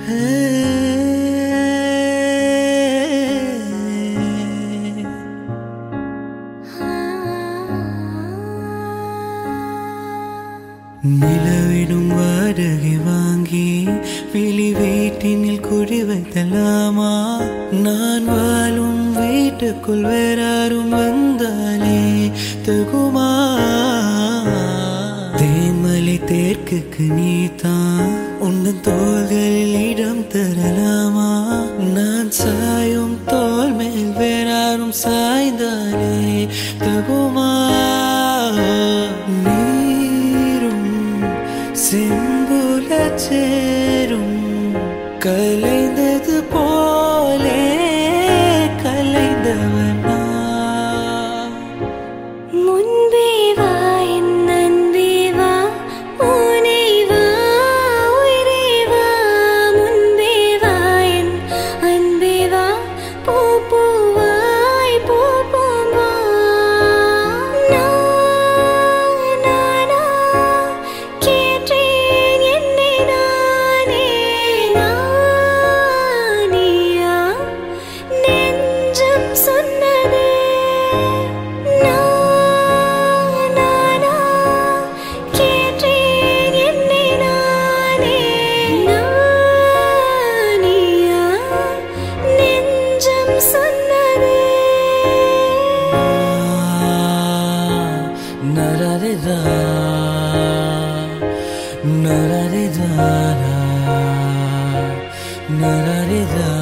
நிலவிடும் வாடகை வாங்கி வெளி வீட்டினில் குடி வைத்தலாமா நான் வாழும் வீட்டுக்குள் வேறாரும் வந்தாலே தகுமா தேன்மலை தேர்க்குக்கு நீதான் உன் தோள்களில் இடம் தரலாமா நான் சாயும் தோல் மேல் வேறாரும் சாய்ந்தாலே தகுமா நீரும் செம்புல சேரும் கலைந்தது போலே கலைந்தவனா முன்பே வா என் அன்பே வா முனை வா உயிரே வா முன்பே வா என் அன்பே வா பூ பூவாய் பூ பூம்பா நான் நானா கேட்டேன் என்னை நானே நானியா நெஞ்சம் சொன்னதே நான் நானா கேட்டேன் என்னை நானே நானியா நெஞ்சம் சொன்னதே நரரிதா நரரிதா நரரிதா